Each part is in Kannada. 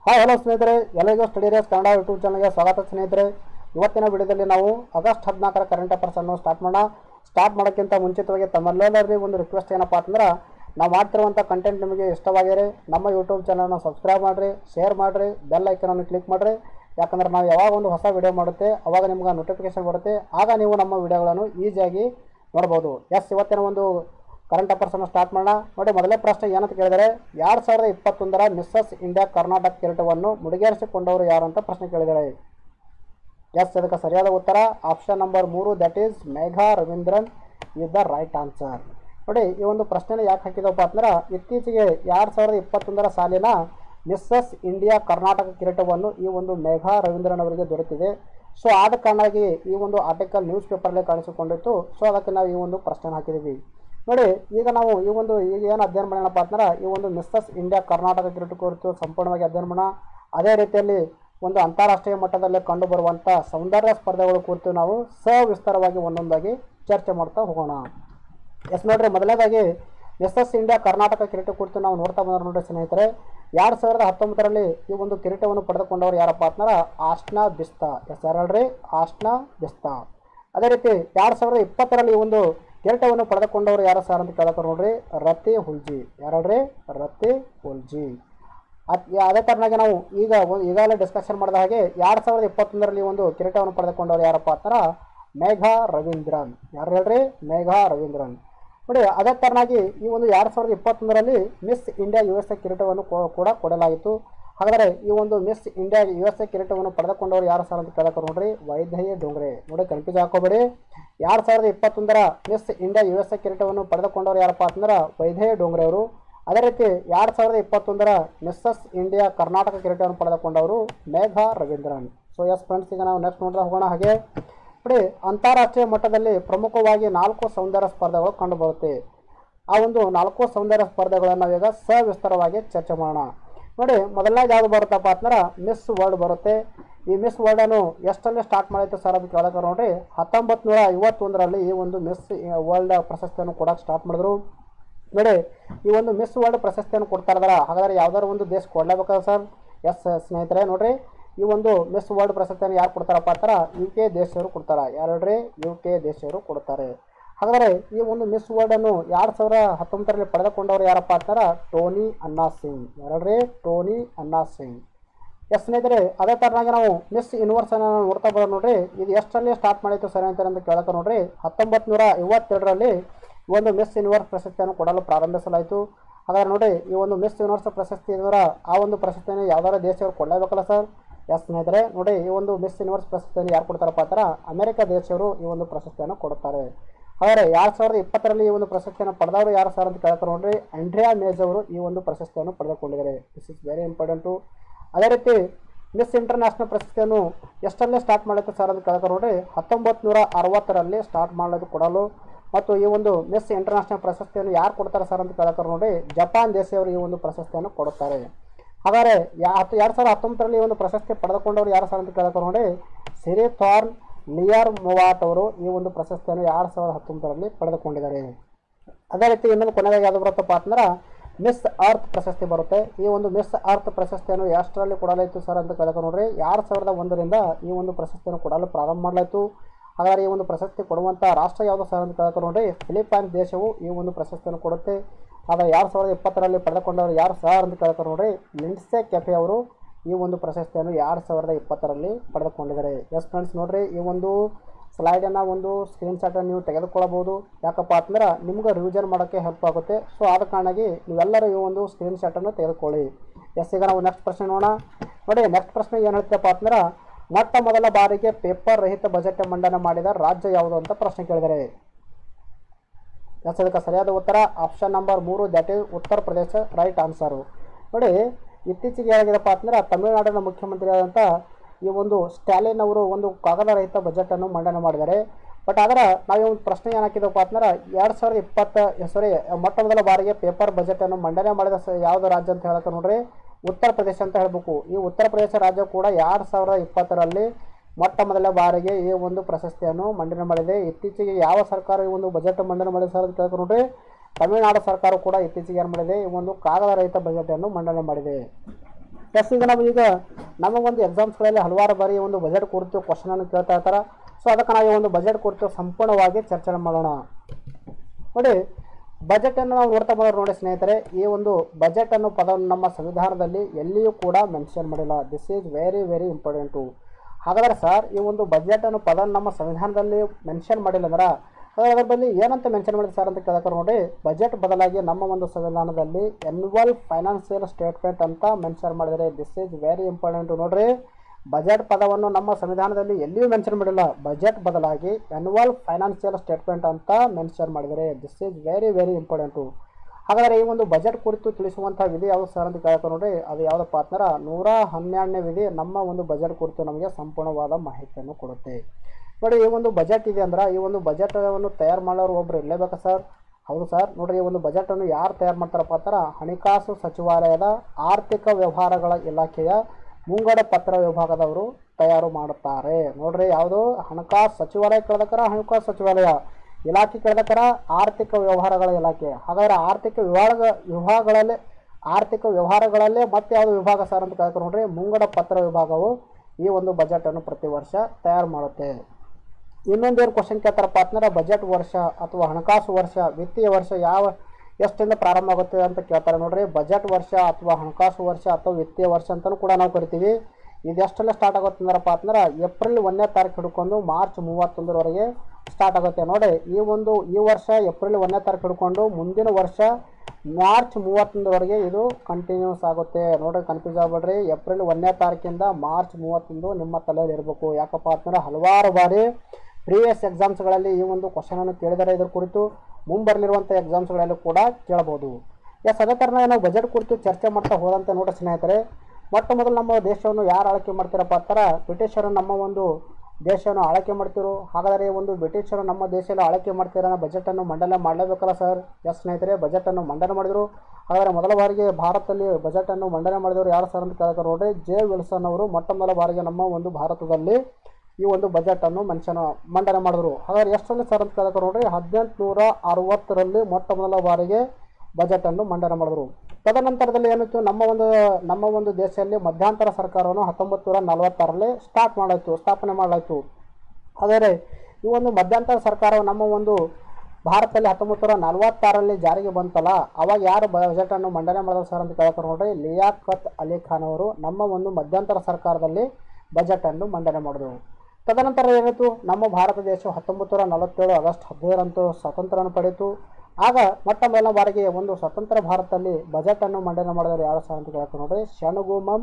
ಹಾಯ್ ಹಲೋ ಸ್ನೇಹಿತರೆ ಎಲ್ಲರಿಗೂ ಸ್ಟಡಿ ರೇಸ್ ಕನ್ನಡ ಯೂಟ್ಯೂಬ್ ಚಾನಲ್ಗೆ ಸ್ವಾಗತ ಸ್ನೇಹಿತರೆ ಇವತ್ತಿನ ವಿಡಿಯೋದಲ್ಲಿ ನಾವು ಆಗಸ್ಟ್ ಹದಿನಾಲ್ಕರ ಕರೆಂಟ್ ಅಫೇರ್ಸ್ ಅನ್ನು ಸ್ಟಾರ್ಟ್ ಮಾಡೋಣ ಸ್ಟಾರ್ಟ್ ಮಾಡೋಕ್ಕಿಂತ ಮುಂಚಿತವಾಗಿ ತಮ್ಮೆಲ್ಲರಿಗೂ ಒಂದು ರಿಕ್ವೆಸ್ಟ್ ಏನಪ್ಪ ಅಂತಂದ್ರೆ ನಾವು ಮಾಡ್ತಿರುವಂಥ ಕಂಟೆಂಟ್ ನಿಮಗೆ ಇಷ್ಟವಾಗಿದ್ರೆ ನಮ್ಮ ಯೂಟ್ಯೂಬ್ ಚಾನಲ್ನ ಸಬ್ಸ್ಕ್ರೈಬ್ ಮಾಡಿರಿ ಶೇರ್ ಮಾಡಿರಿ ಬೆಲ್ ಐಕನನ್ನು ಕ್ಲಿಕ್ ಮಾಡಿರಿ ಯಾಕಂದ್ರೆ ನಾವು ಯಾವಾಗ ಒಂದು ಹೊಸ ವಿಡಿಯೋ ಮಾಡುತ್ತೆ ಅವಾಗ ನಿಮ್ಗೆ ನೋಟಿಫಿಕೇಶನ್ ಬರುತ್ತೆ ಆಗ ನೀವು ನಮ್ಮ ವಿಡಿಯೋಗಳನ್ನು ಈಸಿಯಾಗಿ ನೋಡ್ಬೋದು ಎಸ್ ಇವತ್ತಿನ ಒಂದು ಕರೆಂಟ್ ಅಫೇರ್ಸನ್ನು ಸ್ಟಾರ್ಟ್ ಮಾಡೋಣ ನೋಡಿ ಮೊದಲೇ ಪ್ರಶ್ನೆ ಏನಂತ ಕೇಳಿದರೆ ಎರಡು ಸಾವಿರದ ಇಪ್ಪತ್ತೊಂದರ ಮಿಸ್ಸಸ್ ಇಂಡಿಯಾ ಕರ್ನಾಟಕ ಕಿರೀಟವನ್ನು ಮುಡಿಗೇರಿಸಿಕೊಂಡವರು ಯಾರು ಅಂತ ಪ್ರಶ್ನೆ ಕೇಳಿದ್ದಾರೆ ಎಸ್ ಅದಕ್ಕೆ ಸರಿಯಾದ ಉತ್ತರ ಆಪ್ಷನ್ ನಂಬರ್ ಮೂರು that is Megha Ravindran is the right answer ನೋಡಿ ಈ ಒಂದು ಪ್ರಶ್ನೆನ ಯಾಕೆ ಹಾಕಿದವಪ್ಪ ಅಂದ್ರೆ ಇತ್ತೀಚೆಗೆ ಎರಡು ಸಾವಿರದ ಇಪ್ಪತ್ತೊಂದರ ಸಾಲಿನ ಮಿಸ್ಸಸ್ ಇಂಡಿಯಾ ಕರ್ನಾಟಕ ಕಿರೀಟವನ್ನು ಈ ಒಂದು ಮೇಘಾ ರವೀಂದ್ರನ್ ಅವರಿಗೆ ದೊರೆತಿದೆ ಸೊ ಆದ ಕಾರಣವಾಗಿ ಈ ಒಂದು ಆರ್ಟಿಕಲ್ ನ್ಯೂಸ್ ಪೇಪರಲ್ಲಿ ಕಾಣಿಸಿಕೊಂಡಿತ್ತು ಸೊ ಅದಕ್ಕೆ ನಾವು ಈ ಒಂದು ಪ್ರಶ್ನೆ ಹಾಕಿದ್ದೀವಿ ನೋಡಿ ಈಗ ನಾವು ಈ ಒಂದು ಈಗ ಏನು ಅಧ್ಯಯನ ಮಾಡೋಣಪ್ಪ ಅಂದ್ರೆ ಈ ಒಂದು ಮಿಸ್ಸಸ್ ಇಂಡಿಯಾ ಕರ್ನಾಟಕ ಕಿರೀಟ ಕುರಿತು ಸಂಪೂರ್ಣವಾಗಿ ಅಧ್ಯಯನ ಮಾಡೋಣ ಅದೇ ರೀತಿಯಲ್ಲಿ ಒಂದು ಅಂತಾರಾಷ್ಟ್ರೀಯ ಮಟ್ಟದಲ್ಲಿ ಕಂಡುಬರುವಂಥ ಸೌಂದರ್ಯ ಸ್ಪರ್ಧೆಗಳ ಕುರಿತು ನಾವು ಸವಿಸ್ತಾರವಾಗಿ ಒಂದೊಂದಾಗಿ ಚರ್ಚೆ ಮಾಡ್ತಾ ಹೋಗೋಣ ಎಸ್ ನೋಡ್ರಿ ಮೊದಲನೇದಾಗಿ ಮಿಸ್ಸಸ್ ಇಂಡಿಯಾ ಕರ್ನಾಟಕ ಕಿರೀಟ ಕುರಿತು ನಾವು ನೋಡ್ತಾ ಬಂದ್ರೆ ನೋಡ್ರಿ ಸ್ನೇಹಿತರೆ ಎರಡು ಸಾವಿರದ ಹತ್ತೊಂಬತ್ತರಲ್ಲಿ ಈ ಒಂದು ಕಿರೀಟವನ್ನು ಪಡೆದುಕೊಂಡವರು ಯಾರಪ್ಪ ಅಂತಂದ್ರೆ ಆಸ್ನಾ ಬಿಸ್ತಾ ಎಸ್ ಯಾರು ಹೇಳ್ರಿ ಆಸ್ನಾ ಬಿಸ್ತಾ ಅದೇ ರೀತಿ ಎರಡು ಸಾವಿರದ ಇಪ್ಪತ್ತರಲ್ಲಿ ಈ ಒಂದು ಕಿರೀಟವನ್ನು ಪಡೆದುಕೊಂಡವರು ಯಾರು ಸರ್ ಅಂತ ಕೇಳಕ್ಕೆ ನೋಡ್ರಿ ರತಿ ಹುಲ್ಜಿ ಯಾರು ಹೇಳ್ರಿ ರತಿ ಹುಲ್ಜಿ ಅದ್ ಅದೇ ಥರನಾಗಿ ನಾವು ಈಗ ಒಂದು ಈಗಾಗಲೇ ಡಿಸ್ಕಷನ್ ಮಾಡಿದ ಹಾಗೆ ಎರಡು ಸಾವಿರದ ಇಪ್ಪತ್ತೊಂದರಲ್ಲಿ ಒಂದು ಕಿರೀಟವನ್ನು ಪಡೆದುಕೊಂಡವರು ಯಾರಪ್ಪ ಅಂತಾರ ಮೇಘಾ ರವೀಂದ್ರನ್ ಯಾರು ಹೇಳ್ರಿ ಮೇಘಾ ರವೀಂದ್ರನ್ ನೋಡಿ ಅದೇ ಥರನಾಗಿ ಈ ಒಂದು ಎರಡು ಸಾವಿರದ ಇಪ್ಪತ್ತೊಂದರಲ್ಲಿ miss India U S A ಕಿರೀಟವನ್ನು ಕೊ- ಕೂಡ ಕೊಡಲಾಗಿತ್ತು ಹಾಗಾದರೆ ಈ ಒಂದು miss India U S A ಕಿರೀಟವನ್ನು ಪಡೆದುಕೊಂಡವರು ಯಾರು ಸರ್ ಅಂತ ಕೇಳಕ್ಕೆ ನೋಡ್ರಿ ವೈದ್ಯ ಡೋಂಗ್ರೆ ನೋಡಿ ಕನ್ಫ್ಯೂಸ್ ಹಾಕೋಬೇಡಿ ಎರಡು ಸಾವಿರದ ಇಪ್ಪತ್ತೊಂದರ miss India U S A ಕಿರೀಟವನ್ನು ಪಡೆದುಕೊಂಡವರು ಯಾರಪ್ಪ ಅಂತಂದ್ರೆ ವೈದ್ಯ ಡೋಂಗ್ರೆ ಅವರು ಅದೇ ರೀತಿ ಎರಡು ಸಾವಿರದ ಇಪ್ಪತ್ತೊಂದರ ಮಿಸ್ಸಸ್ ಇಂಡಿಯಾ ಕರ್ನಾಟಕ ಕಿರೀಟವನ್ನು ಪಡೆದುಕೊಂಡವರು Megha Ravindran so yes friends ಈಗ ನಾವು ನೆಕ್ಸ್ಟ್ ನೋಡ್ತಾ ಹೋಗೋಣ ಹಾಗೆ ನೋಡಿ ಅಂತಾರಾಷ್ಟ್ರೀಯ ಮಟ್ಟದಲ್ಲಿ ಪ್ರಮುಖವಾಗಿ ನಾಲ್ಕು ಸೌಂದರ್ಯ ಸ್ಪರ್ಧೆಗಳು ಕಂಡುಬರುತ್ತೆ ಆ ಒಂದು ನಾಲ್ಕು ಸೌಂದರ್ಯ ಸ್ಪರ್ಧೆಗಳನ್ನು ನಾವೀಗ ಸವಿಸ್ತಾರವಾಗಿ ಚರ್ಚೆ ಮಾಡೋಣ ನೋಡಿ ಮೊದಲನೇದು ಯಾವುದು ಬರುತ್ತಪ್ಪ ಅಂತಂದ್ರೆ ಮಿಸ್ ವರ್ಲ್ಡ್ ಬರುತ್ತೆ ಈ ಮಿಸ್ ವರ್ಲ್ಡನ್ನು ಎಷ್ಟಲ್ಲಿ ಸ್ಟಾರ್ಟ್ ಮಾಡಿತ್ತು ಸರ್ ಅಂತ ಕೇಳಕ್ಕೆ ನೋಡ್ರಿ ಹತ್ತೊಂಬತ್ತು ನೂರ ಐವತ್ತೊಂದರಲ್ಲಿ ಈ ಒಂದು ಮಿಸ್ ವರ್ಲ್ಡ್ ಪ್ರಶಸ್ತಿಯನ್ನು ಕೊಡಕ್ಕೆ ಸ್ಟಾರ್ಟ್ ಮಾಡಿದ್ರು ನೋಡಿ ಈ ಒಂದು ಮಿಸ್ ವರ್ಲ್ಡ್ ಪ್ರಶಸ್ತಿಯನ್ನು ಕೊಡ್ತಾ ಇದಾರೆ ಹಾಗಾದ್ರೆ ಯಾವ್ದಾದ್ರು ಒಂದು ದೇಶ ಕೊಡಲೇಬೇಕಾ ಸರ್ ಎಸ್ ಸ್ನೇಹಿತರೆ ನೋಡ್ರಿ ಈ ಒಂದು ಮಿಸ್ ವರ್ಲ್ಡ್ ಪ್ರಶಸ್ತಿಯನ್ನು ಯಾರು ಕೊಡ್ತಾರಪ್ಪ ಅಂತಾರ ಯು ಕೆ ದೇಶದವರು ಕೊಡ್ತಾರೆ ಯಾರು ಹೇಳ್ರಿ ಯು ಕೆ ದೇಶದವರು ಕೊಡ್ತಾರೆ ಹಾಗಾದರೆ ಈ ಒಂದು ಮಿಸ್ ವರ್ಲ್ಡ್ ಅನ್ನು ಎರಡು ಸಾವಿರ ಹತ್ತೊಂಬತ್ತರಲ್ಲಿ ಪಡೆದುಕೊಂಡವರು ಯಾರಪ್ಪ ಅಂತಾರ ಟೋನಿ ಅನ್ನಾ ಸಿಂಗ್ ಯಾರು ಹೇಳ್ರಿ ಟೋನಿ ಅನ್ನಾ ಸಿಂಗ್ ಎಸ್ ಸ್ನೇಹಿತರೆ ಅದೇ ಥರನಾಗಿ ನಾವು ಮಿಸ್ ಯೂನಿವರ್ಸ್ ಅನ್ನು ನೋಡ್ತಾ ಬರೋದು ನೋಡ್ರಿ ಇದು ಎಷ್ಟರಲ್ಲಿ ಸ್ಟಾರ್ಟ್ ಮಾಡಿತ್ತು ಸರ್ ಅಂತಾರೆ ಅಂತ ಕೇಳಕ್ಕೆ ನೋಡ್ರಿ ಹತ್ತೊಂಬತ್ತು ನೂರ ಐವತ್ತೆರಡರಲ್ಲಿ ಈ ಒಂದು ಮಿಸ್ ಯೂನಿವರ್ಸ್ ಪ್ರಶಸ್ತಿಯನ್ನು ಕೊಡಲು ಪ್ರಾರಂಭಿಸಲಾಯಿತು ಹಾಗಾದ್ರೆ ನೋಡಿ ಈ ಒಂದು ಮಿಸ್ ಯೂನಿವರ್ಸ್ ಪ್ರಶಸ್ತಿ ಇದರ ಆ ಒಂದು ಪ್ರಶಸ್ತಿಯನ್ನು ಯಾವ್ದಾರ ದೇಶವರು ಕೊಡಲೇಬೇಕಲ್ಲ ಸರ್ ಎಸ್ ಸ್ನೇಹಿತರೆ ನೋಡಿ ಈ ಒಂದು ಮಿಸ್ ಯೂನಿವರ್ಸ್ ಪ್ರಶಸ್ತಿಯನ್ನು ಯಾರು ಕೊಡ್ತಾರಪ್ಪ ಅಂತಾರ ಅಮೆರಿಕ ದೇಶವರು ಈ ಒಂದು ಪ್ರಶಸ್ತಿಯನ್ನು ಕೊಡುತ್ತಾರೆ ಹಾಗಾದ್ರೆ ಎರಡು ಸಾವಿರದ ಇಪ್ಪತ್ತರಲ್ಲಿ ಈ ಒಂದು ಪ್ರಶಸ್ತಿಯನ್ನು ಪಡೆದವರು ಯಾರು ಸರ್ ಅಂತ ಕೇಳ್ತಾರೆ ನೋಡ್ರಿ ಆಂಡ್ರಿಯಾ ಮೇಜ್ ಅವರು ಈ ಒಂದು ಪ್ರಶಸ್ತಿಯನ್ನು ಪಡೆದುಕೊಂಡಿದ್ದಾರೆ ದಿಸ್ ಇಸ್ ವೆರಿ ಇಂಪಾರ್ಟೆಂಟು ಅದೇ ರೀತಿ ಮಿಸ್ ಇಂಟರ್ನ್ಯಾಷನಲ್ ಪ್ರಶಸ್ತಿಯನ್ನು ಎಷ್ಟಲ್ಲೇ ಸ್ಟಾರ್ಟ್ ಮಾಡಿತ್ತು ಸರ್ ಅಂತ ಕೇಳ್ತಾರೆ ನೋಡ್ರಿ ಹತ್ತೊಂಬತ್ತು ನೂರ ಅರವತ್ತರಲ್ಲಿ ಸ್ಟಾರ್ಟ್ ಮಾಡೋದು ಕೊಡಲು ಮತ್ತು ಈ ಒಂದು ಮಿಸ್ ಇಂಟರ್ನ್ಯಾಷನಲ್ ಪ್ರಶಸ್ತಿಯನ್ನು ಯಾರು ಕೊಡ್ತಾರೆ ಸರ್ ಅಂತ ಕೇಳ್ತಾರೆ ನೋಡಿ ಜಪಾನ್ ದೇಶವರು ಈ ಒಂದು ಪ್ರಶಸ್ತಿಯನ್ನು ಕೊಡುತ್ತಾರೆ ಹಾಗಾದರೆ ಯಾ ಹತ್ತು ಎರಡು ಸಾವಿರದ ಹತ್ತೊಂಬತ್ತರಲ್ಲಿ ಈ ಒಂದು ಪ್ರಶಸ್ತಿ ಪಡೆದುಕೊಂಡವರು ಯಾರು ಸರ್ ಅಂತ ಕೇಳ್ತಾರೆ ನೋಡಿ ಸಿರಿ ಥಾರ್ನ್ ಲಿಯರ್ ಮೊವಾಟ್ ಅವರು ಈ ಒಂದು ಪ್ರಶಸ್ತಿಯನ್ನು ಎರಡು ಸಾವಿರದ ಹತ್ತೊಂಬತ್ತರಲ್ಲಿ ಪಡೆದುಕೊಂಡಿದ್ದಾರೆ ಅದೇ ರೀತಿ ಇನ್ನೊಂದು ಕೊನೆಯದಾಗಿ ಯಾವುದು ಬರುತ್ತಪ್ಪ ಅಂತಂದ್ರೆ ಮಿಸ್ ಅರ್ತ್ ಪ್ರಶಸ್ತಿ ಬರುತ್ತೆ ಈ ಒಂದು ಮಿಸ್ ಅರ್ತ್ ಪ್ರಶಸ್ತಿಯನ್ನು ಎಷ್ಟರಲ್ಲಿ ಕೊಡಲಾಯಿತು ಸರ್ ಅಂತ ಕೇಳಕ್ಕೆ ನೋಡ್ರಿ ಎರಡು ಸಾವಿರದ ಒಂದರಿಂದ ಈ ಒಂದು ಪ್ರಶಸ್ತಿಯನ್ನು ಕೊಡಲು ಪ್ರಾರಂಭ ಮಾಡಲಾಯಿತು ಹಾಗಾದ್ರೆ ಈ ಒಂದು ಪ್ರಶಸ್ತಿ ಕೊಡುವಂಥ ರಾಷ್ಟ್ರ ಯಾವುದು ಸರ್ ಅಂತ ಕೇಳಕ್ಕೆ ನೋಡ್ರಿ ಫಿಲಿಪೈನ್ಸ್ ದೇಶವು ಈ ಒಂದು ಪ್ರಶಸ್ತಿಯನ್ನು ಕೊಡುತ್ತೆ ಆದರೆ ಎರಡು ಸಾವಿರದ ಇಪ್ಪತ್ತರಲ್ಲಿ ಪಡೆದುಕೊಂಡವರು ಯಾರು ಸರ್ ಅಂತ ಕೇಳಕ್ಕೆ ನೋಡ್ರಿ ಲಿಂಡ್ಸೆ ಕೆಫೆ ಅವರು ಈ ಒಂದು ಪ್ರಶಸ್ತಿಯನ್ನು ಎರಡು ಸಾವಿರದ ಇಪ್ಪತ್ತರಲ್ಲಿ ಪಡೆದುಕೊಂಡಿದ್ದಾರೆ ಎಸ್ ಫ್ರೆಂಡ್ಸ್ ನೋಡ್ರಿ ಈ ಒಂದು ಸ್ಲೈಡನ್ನು ಒಂದು ಸ್ಕ್ರೀನ್ ಶಾಟನ್ನು ನೀವು ತೆಗೆದುಕೊಳ್ಳಬಹುದು ಯಾಕಪ್ಪ ಅಂತಂದ್ರೆ ನಿಮ್ಗೆ ರಿವಿಷನ್ ಮಾಡೋಕ್ಕೆ ಹೆಲ್ಪ್ ಆಗುತ್ತೆ ಸೊ ಆದ ಕಾರಣಾಗಿ ನೀವೆಲ್ಲರೂ ಈ ಒಂದು ಸ್ಕ್ರೀನ್ ಶಾಟನ್ನು ತೆಗೆದುಕೊಳ್ಳಿ ಎಸ್ ಈಗ ನಾವು ನೆಕ್ಸ್ಟ್ ಪ್ರಶ್ನೆ ನೋಡೋಣ ನೋಡಿ ನೆಕ್ಸ್ಟ್ ಪ್ರಶ್ನೆ ಏನು ಹೇಳ್ತಪ್ಪ ಅಂತಂದ್ರೆ ಮೊಟ್ಟ ಮೊದಲ ಬಾರಿಗೆ ಪೇಪರ್ ರಹಿತ ಬಜೆಟ್ ಮಂಡನೆ ಮಾಡಿದ ರಾಜ್ಯ ಯಾವುದು ಅಂತ ಪ್ರಶ್ನೆ ಕೇಳಿದ್ದಾರೆ ಎಸ್ ಅದಕ್ಕೆ ಸರಿಯಾದ ಉತ್ತರ ಆಪ್ಷನ್ ನಂಬರ್ ಮೂರು that is Uttar Pradesh right answer ನೋಡಿ ಇತ್ತೀಚೆಗೆ ಏನಾಗಿದೆಪ್ಪ ಅಂತಂದ್ರೆ ತಮಿಳುನಾಡಿನ ಮುಖ್ಯಮಂತ್ರಿಯಾದಂಥ ಈ ಒಂದು ಸ್ಟ್ಯಾಲಿನ್ ಅವರು ಒಂದು ಕಾಗದ ರಹಿತ ಬಜೆಟನ್ನು ಮಂಡನೆ ಮಾಡಿದ್ದಾರೆ ಬಟ್ ಆದರೆ ನಾವು ಈ ಒಂದು ಪ್ರಶ್ನೆ ಏನು ಹಾಕಿದಪ್ಪ ಅಂತಂದ್ರೆ ಎರಡು ಸಾವಿರದ ಇಪ್ಪತ್ತ ಸಾರಿ ಮೊಟ್ಟ ಮೊದಲ ಬಾರಿಗೆ ಪೇಪರ್ ಬಜೆಟನ್ನು ಮಂಡನೆ ಮಾಡಿದ ಸ ಯಾವುದು ರಾಜ್ಯ ಅಂತ ಹೇಳಕ್ಕೆ ನೋಡ್ರಿ ಉತ್ತರ ಪ್ರದೇಶ ಅಂತ ಹೇಳಬೇಕು ಈ ಉತ್ತರ ಪ್ರದೇಶ ರಾಜ್ಯ ಕೂಡ ಎರಡು ಸಾವಿರದ ಇಪ್ಪತ್ತರಲ್ಲಿ ಮೊಟ್ಟ ಮೊದಲ ಬಾರಿಗೆ ಈ ಒಂದು ಪ್ರಶಸ್ತಿಯನ್ನು ಮಂಡನೆ ಮಾಡಿದೆ ಇತ್ತೀಚೆಗೆ ಯಾವ ಸರ್ಕಾರ ಈ ಒಂದು ಬಜೆಟ್ ಮಂಡನೆ ಮಾಡಿದೆ ಸರ್ ಅಂತ ಕೇಳ್ಕೊಂಡು ನೋಡ್ರಿ ತಮಿಳುನಾಡು ಸರ್ಕಾರ ಕೂಡ ಇತ್ತೀಚೆಗೆ ಏನು ಮಾಡಿದೆ ಈ ಒಂದು ಕಾಗದ ರಹಿತ ಬಜೆಟನ್ನು ಮಂಡನೆ ಮಾಡಿದೆ ಎಸ್ ಈಗ ನಾವು ಈಗ ನಮ್ಮ ಒಂದು ಎಕ್ಸಾಮ್ಸ್ಗಳಲ್ಲಿ ಹಲವಾರು ಬಾರಿ ಒಂದು ಬಜೆಟ್ ಕುರಿತು ಕ್ವಶನನ್ನು ಕೇಳ್ತಾ ಇರ್ತಾರೆ ಸೊ ಅದಕ್ಕೆ ನಾವು ಈ ಒಂದು ಬಜೆಟ್ ಕುರಿತು ಸಂಪೂರ್ಣವಾಗಿ ಚರ್ಚೆ ಮಾಡೋಣ ನೋಡಿ ಬಜೆಟನ್ನು ನಾವು ನೋಡ್ತಾ ಬಂದ್ರೆ ನೋಡಿ ಸ್ನೇಹಿತರೆ ಈ ಒಂದು ಬಜೆಟ್ ಅನ್ನೋ ಪದವನ್ನು ನಮ್ಮ ಸಂವಿಧಾನದಲ್ಲಿ ಎಲ್ಲಿಯೂ ಕೂಡ ಮೆನ್ಷನ್ ಮಾಡಿಲ್ಲ this is very very important ಹಾಗಾದ್ರೆ ಸರ್ ಈ ಒಂದು ಬಜೆಟ್ ಅನ್ನೋ ಪದ ನಮ್ಮ ಸಂವಿಧಾನದಲ್ಲಿ ಮೆನ್ಷನ್ ಮಾಡಿಲ್ಲ ಅಂದ್ರೆ ಹಾಗಾದ್ರೆ ಅದರ ಬಳಿ ಏನಂತ ಮೆನ್ಷನ್ ಮಾಡಿದೆ ಸರ್ ಅಂತ ಕೇಳಕ್ಕೆ ನೋಡಿ ಬಜೆಟ್ ಬದಲಾಗಿ ನಮ್ಮ ಒಂದು ಸಂವಿಧಾನದಲ್ಲಿ ಎನ್ಯುವಲ್ ಫೈನಾನ್ಷಿಯಲ್ ಸ್ಟೇಟ್ಮೆಂಟ್ ಅಂತ ಮೆನ್ಷನ್ ಮಾಡಿದರೆ ದಿಸ್ ಈಸ್ ವೆರಿ ಇಂಪಾರ್ಟೆಂಟು ನೋಡ್ರಿ ಬಜೆಟ್ ಪದವನ್ನು ನಮ್ಮ ಸಂವಿಧಾನದಲ್ಲಿ ಎಲ್ಲಿಯೂ ಮೆನ್ಷನ್ ಮಾಡಿಲ್ಲ ಬಜೆಟ್ ಬದಲಾಗಿ ಆ್ಯನ್ಯುವಲ್ ಫೈನಾನ್ಷಿಯಲ್ ಸ್ಟೇಟ್ಮೆಂಟ್ ಅಂತ ಮೆನ್ಷನ್ ಮಾಡಿದರೆ this is very very important ಹಾಗಾದರೆ ಈ ಒಂದು ಬಜೆಟ್ ಕುರಿತು ತಿಳಿಸುವಂಥ ವಿಧಿ ಯಾವುದು ಸರ್ ಅಂತ ಕೇಳ್ತಾರೆ ನೋಡ್ರಿ ಅದು ಯಾವುದಪ್ಪ ಅಂದ್ರೆ ನೂರ ಹನ್ನೆರಡನೇ ವಿಧಿ ನಮ್ಮ ಒಂದು ಬಜೆಟ್ ಕುರಿತು ನಮಗೆ ಸಂಪೂರ್ಣವಾದ ಮಾಹಿತಿಯನ್ನು ಕೊಡುತ್ತೆ ನೋಡಿ ಈ ಒಂದು ಬಜೆಟ್ ಇದೆ ಅಂದ್ರೆ ಈ ಒಂದು ಬಜೆಟನ್ನು ತಯಾರು ಮಾಡೋರು ಒಬ್ರು ಇರಲೇಬೇಕಾ ಸರ್ ಹೌದು ಸರ್ ನೋಡ್ರಿ ಈ ಒಂದು ಬಜೆಟನ್ನು ಯಾರು ತಯಾರು ಮಾಡ್ತಾರಪ್ಪ ಅಂದ್ರೆ ಹಣಕಾಸು ಸಚಿವಾಲಯದ ಆರ್ಥಿಕ ವ್ಯವಹಾರಗಳ ಇಲಾಖೆಯ ಮುಂಗಡ ಪತ್ರ ವಿಭಾಗದವರು ತಯಾರು ಮಾಡುತ್ತಾರೆ ನೋಡ್ರಿ ಯಾವುದು ಹಣಕಾಸು ಸಚಿವಾಲಯ ಕೇಳ್ದಕ್ಕರ ಹಣಕಾಸು ಸಚಿವಾಲಯ ಇಲಾಖೆ ಕೇಳ್ದಕ್ಕರ ಆರ್ಥಿಕ ವ್ಯವಹಾರಗಳ ಇಲಾಖೆ ಹಾಗಾದ್ರೆ ಆರ್ಥಿಕ ವಿಭಾಗ ವಿಭಾಗಗಳಲ್ಲಿ ಆರ್ಥಿಕ ವ್ಯವಹಾರಗಳಲ್ಲೇ ಮತ್ತೆ ಯಾವುದು ವಿಭಾಗ ಸರ್ ಅಂತ ಕೇಳ್ತಾರೆ ನೋಡ್ರಿ ಮುಂಗಡ ಪತ್ರ ವಿಭಾಗವು ಈ ಒಂದು ಬಜೆಟನ್ನು ಪ್ರತಿ ವರ್ಷ ತಯಾರು ಮಾಡುತ್ತೆ ಇನ್ನೊಂದೇನು ಕ್ವಶನ್ ಕೇಳ್ತಾರಪ್ಪ ಅಂತಂದ್ರೆ ಬಜೆಟ್ ವರ್ಷ ಅಥವಾ ಹಣಕಾಸು ವರ್ಷ ವಿತ್ತೀಯ ವರ್ಷ ಯಾವ ಎಷ್ಟಿಂದ ಪ್ರಾರಂಭ ಆಗುತ್ತೆ ಅಂತ ಕೇಳ್ತಾರೆ ನೋಡ್ರಿ ಬಜೆಟ್ ವರ್ಷ ಅಥವಾ ಹಣಕಾಸು ವರ್ಷ ಅಥವಾ ವಿತ್ತೀಯ ವರ್ಷ ಅಂತಲೂ ಕೂಡ ನಾವು ಕರಿತೀವಿ ಇದು ಎಷ್ಟೆಲ್ಲ ಸ್ಟಾರ್ಟ್ ಆಗುತ್ತೆ ಅಂದ್ರಪ್ಪ ಅಂತಂದ್ರೆ ಏಪ್ರಿಲ್ ಒಂದನೇ ತಾರೀಕು ಹಿಡ್ಕೊಂಡು ಮಾರ್ಚ್ ಮೂವತ್ತೊಂದರವರೆಗೆ ಸ್ಟಾರ್ಟ್ ಆಗುತ್ತೆ ನೋಡಿ ಈ ಒಂದು ಈ ವರ್ಷ ಏಪ್ರಿಲ್ ಒಂದನೇ ತಾರೀಕು ಹಿಡ್ಕೊಂಡು ಮುಂದಿನ ವರ್ಷ ಮಾರ್ಚ್ ಮೂವತ್ತೊಂದರವರೆಗೆ ಇದು ಕಂಟಿನ್ಯೂಸ್ ಆಗುತ್ತೆ ನೋಡ್ರಿ ಕನ್ಫ್ಯೂಸ್ ಆಗ್ಬೇಡ್ರಿ ಏಪ್ರಿಲ್ ಒಂದನೇ ತಾರೀಕಿಂದ ಮಾರ್ಚ್ ಮೂವತ್ತೊಂದು ನಿಮ್ಮ ತಲೆಯಲ್ಲಿ ಇರಬೇಕು ಯಾಕಪ್ಪ ಅಂತಂದ್ರೆ ಹಲವಾರು ಬಾರಿ ಪ್ರೀವಿಯಸ್ ಎಕ್ಸಾಮ್ಸ್ಗಳಲ್ಲಿ ಈ ಒಂದು ಕ್ವಶನನ್ನು ಕೇಳಿದರೆ ಇದ್ರ ಕುರಿತು ಮುಂಬರಲಿರುವಂಥ ಎಕ್ಸಾಮ್ಸ್ಗಳಲ್ಲೂ ಕೂಡ ಕೇಳಬಹುದು ಎಸ್ ಅದೇ ಥರನಾಗಿ ನಾವು ಬಜೆಟ್ ಕುರಿತು ಚರ್ಚೆ ಮಾಡ್ತಾ ಹೋದಂತೆ ನೋಡಿ ಸ್ನೇಹಿತರೆ ಮೊಟ್ಟ ಮೊದಲು ನಮ್ಮ ದೇಶವನ್ನು ಯಾರು ಆಳ್ಕೆ ಮಾಡ್ತೀರಪ್ಪ ಅಂತಾರ ಬ್ರಿಟಿಷರು ನಮ್ಮ ಒಂದು ದೇಶವನ್ನು ಆಳ್ಕೆ ಮಾಡ್ತಿರು ಹಾಗಾದರೆ ಈ ಒಂದು ಬ್ರಿಟಿಷರು ನಮ್ಮ ದೇಶದಲ್ಲಿ ಆಳ್ಕೆ ಮಾಡ್ತೀರ ಬಜೆಟನ್ನು ಮಂಡನೆ ಮಾಡಲೇಬೇಕಲ್ಲ ಸರ್ ಎಸ್ ಸ್ನೇಹಿತರೆ ಬಜೆಟನ್ನು ಮಂಡನೆ ಮಾಡಿದರು ಹಾಗಾದರೆ ಮೊದಲ ಬಾರಿಗೆ ಭಾರತದಲ್ಲಿ ಬಜೆಟನ್ನು ಮಂಡನೆ ಮಾಡಿದವರು ಯಾರು ಸರ್ ಅಂತ ಕೇಳ್ತಾರೆ ನೋಡ್ರಿ ಜೆ ವಿಲ್ಸನ್ ಅವರು ಮೊಟ್ಟ ಮೊದಲ ಬಾರಿಗೆ ನಮ್ಮ ಒಂದು ಭಾರತದಲ್ಲಿ ಈ ಒಂದು ಬಜೆಟನ್ನು ಮನುಷ್ಯನ ಮಂಡನೆ ಮಾಡಿದ್ರು ಹಾಗಾದ್ರೆ ಎಷ್ಟರಲ್ಲಿ ಸರ್ ಅಂತ ಕೇಳಕ್ಕೆ ನೋಡ್ರಿ ಹದಿನೆಂಟುನೂರ ಅರವತ್ತರಲ್ಲಿ ಮೊಟ್ಟ ಮೊದಲ ಬಾರಿಗೆ ಬಜೆಟನ್ನು ಮಂಡನೆ ಮಾಡಿದ್ರು ತದನಂತರದಲ್ಲಿ ಏನಿತ್ತು ನಮ್ಮ ಒಂದು ನಮ್ಮ ಒಂದು ದೇಶದಲ್ಲಿ ಮಧ್ಯಂತರ ಸರ್ಕಾರವನ್ನು ಹತ್ತೊಂಬತ್ತು ನೂರ ನಲವತ್ತಾರರಲ್ಲಿ ಸ್ಟಾರ್ಟ್ ಮಾಡಾಯಿತು ಸ್ಥಾಪನೆ ಮಾಡಲಾಯಿತು ಆದರೆ ಈ ಒಂದು ಮಧ್ಯಂತರ ಸರ್ಕಾರವು ನಮ್ಮ ಒಂದು ಭಾರತದಲ್ಲಿ ಹತ್ತೊಂಬತ್ತು ನೂರ ನಲವತ್ತಾರರಲ್ಲಿ ಜಾರಿಗೆ ಬಂತಲ್ಲ ಅವಾಗ ಯಾರು ಬಜೆಟನ್ನು ಮಂಡನೆ ಮಾಡಿದ್ರು ಸರ್ ಅಂತ ಕೇಳ್ತಾರೆ ನೋಡ್ರಿ ಲಿಯಾಖತ್ ಅಲಿ ಖಾನ್ ಅವರು ನಮ್ಮ ಒಂದು ಮಧ್ಯಂತರ ಸರ್ಕಾರದಲ್ಲಿ ಬಜೆಟನ್ನು ಮಂಡನೆ ಮಾಡಿದ್ರು ತದನಂತರ ಏನಾಯಿತು ನಮ್ಮ ಭಾರತ ದೇಶವು ಹತ್ತೊಂಬತ್ತು ನೂರ ನಲವತ್ತೇಳು ಆಗಸ್ಟ್ ಹದಿನೈದರಂದು ಸ್ವಾತಂತ್ರ್ಯವನ್ನು ಪಡೆಯಿತು ಆಗ ಮೊಟ್ಟ ಮೊದಲ ಬಾರಿಗೆ ಒಂದು ಸ್ವತಂತ್ರ ಭಾರತದಲ್ಲಿ ಬಜೆಟನ್ನು ಮಂಡನೆ ಮಾಡಿದವರು ಯಾರು ಸರ್ ಅಂತ ಕೇಳ್ತಾರೆ ನೋಡ್ರಿ ಶಣಗುಮಂ